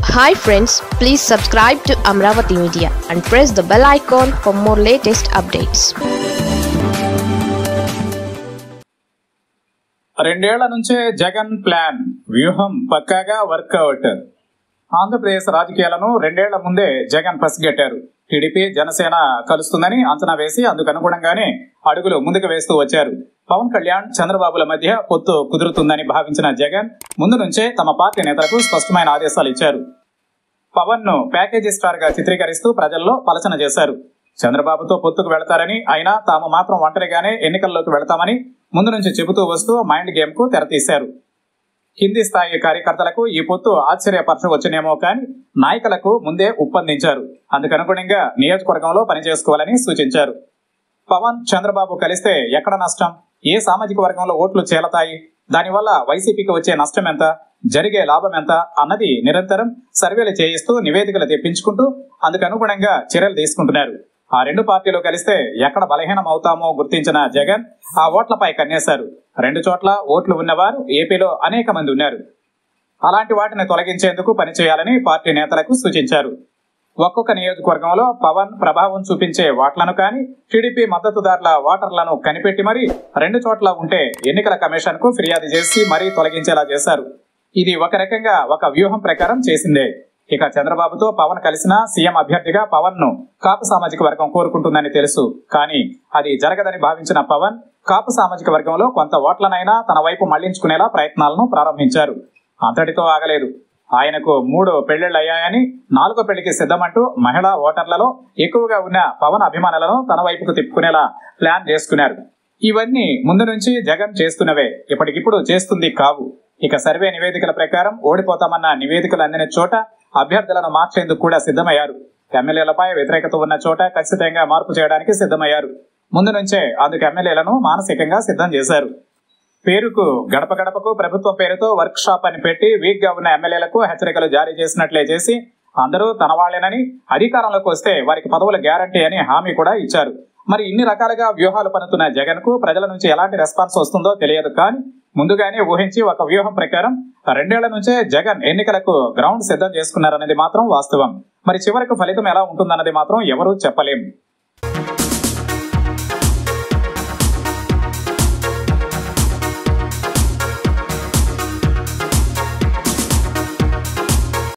hi friends please subscribe to Amaravati media and press the bell icon for more latest updates రెండేళ్ల నుంచే Jagan plan వ్యూహం పక్కాగా work out Andhra Pradesh రాజకీయాలను రెండేళ్ల ముందే జగన్ పసిగట్టారు టీడీపీ జనసేన కలుస్తుందని అంచనా వేసి అందుకు అనుగుణంగానే అడుగులు ముందుకు వేస్తూ వచ్చారు పవన్ కళ్యాణ్ చంద్రబాబుల మధ్య పొత్తు కుదురుతుందని భావించిన జగన్ ముందు నుంచే తమ పార్టీ నేతలకు స్పష్టమైన ఆదేశాలు ఇచ్చారు పవన్ ను ప్యాకేజీ స్టార్ గా చిత్రీకరిస్తూ ప్రజల్లో పలచన చేశారు చంద్రబాబుతో పొత్తుకు వెళతారని అయినా తాము మాత్రం ఒంటరిగానే ఎన్నికల్లోకి వెళతామని ముందు నుంచి చెబుతూ వస్తూ మైండ్ గేమ్ కు తెరతీశారు కింది స్థాయి కార్యకర్తలకు ఈ పొత్తు ఆశ్చర్యపరచవచ్చునేమో కానీ నాయకులకు ముందే ఉప్పందించారు అందుకనుగుణంగా నియోజకవర్గంలో పనిచేసుకోవాలని సూచించారు పవన్ చంద్రబాబు కలిస్తే ఎక్కడ నష్టం ఏ సామాజిక వర్గంలో ఓట్లు చేలతాయి దానివల్ల వైసీపీకి వచ్చే నష్టం ఎంత జరిగే లాభం ఎంత అన్నది నిరంతరం సర్వేలు చేయిస్తూ నివేదికలు తెప్పించుకుంటూ అందుకు అనుగుణంగా చర్యలు తీసుకుంటున్నారు ఆ రెండు పార్టీలు కలిస్తే ఎక్కడ బలహీనం అవుతామో గుర్తించిన జగన్ ఆ ఓట్లపై కన్నేశారు రెండు చోట్ల ఓట్లు ఉన్నవారు ఏపీలో అనేక మంది ఉన్నారు అలాంటి వాటిని తొలగించేందుకు పనిచేయాలని పార్టీ నేతలకు సూచించారు ఒక్కొక్క నియోజకవర్గంలో పవన్ ప్రభావం చూపించే ఓట్లను కానీ టీడీపీ మద్దతుదారుల ఓటర్లను కనిపెట్టి మరీ రెండు చోట్ల ఉంటే ఎన్నికల కమిషన్ కు ఫిర్యాదు చేసి మరీ తొలగించేలా చేశారు ఇది ఒక రకంగా ఒక వ్యూహం ప్రకారం చేసిందే ఇక చంద్రబాబుతో పవన్ కలిసిన సీఎం అభ్యర్థిగా పవన్ ను కాపు సామాజిక వర్గం కోరుకుంటుందని తెలుసు కానీ అది జరగదని భావించిన పవన్ కాపు సామాజిక వర్గంలో కొంత ఓట్లనైనా తన వైపు మళ్లించుకునేలా ప్రయత్నాలను ప్రారంభించారు అంతటితో ఆగలేదు ఆయనకు మూడు పెళ్లిళ్లయ్యాయని నాలుగో పెళ్లికి సిద్ధమంటూ మహిళా ఓటర్లలో ఎక్కువగా ఉన్న పవన్ అభిమానులను తన వైపుకు తిప్పుకునేలా ప్లాన్ చేసుకున్నారు ఇవన్నీ ముందు నుంచి జగన్ చేస్తున్నవే ఇప్పటికిప్పుడు చేస్తుంది కావు ఇక సర్వే నివేదికల ప్రకారం ఓడిపోతామన్న నివేదికలు అందిన చోట అభ్యర్థులను మార్చేందుకు కూడా సిద్ధమయ్యారు ఎమ్మెల్యేలపై వ్యతిరేకత ఉన్న చోట ఖచ్చితంగా మార్పు చేయడానికి సిద్ధమయ్యారు ముందు నుంచే అందుకు ఎమ్మెల్యేలను మానసికంగా సిద్ధం చేశారు పేరుకు గడప గడపకు ప్రభుత్వం పేరుతో వర్క్ షాప్ అని పెట్టి వీక్ గా ఉన్న ఎమ్మెల్యేలకు హెచ్చరికలు జారీ చేసినట్లే చేసి అందరూ తన వాళ్లేనని అధికారంలోకి వస్తే వారికి పదవుల గ్యారంటీ అని హామీ కూడా ఇచ్చారు మరి ఇన్ని రకాలుగా వ్యూహాలు పనుతున్న జగన్ కు ప్రజల నుంచి ఎలాంటి రెస్పాన్స్ వస్తుందో తెలియదు కానీ ముందుగానే ఊహించి ఒక వ్యూహం ప్రకారం రెండేళ్ల నుంచే జగన్ ఎన్నికలకు గ్రౌండ్ సిద్ధం చేసుకున్నారనేది మాత్రం వాస్తవం మరి చివరికి ఫలితం ఎలా ఉంటుందన్నది మాత్రం ఎవరూ చెప్పలేం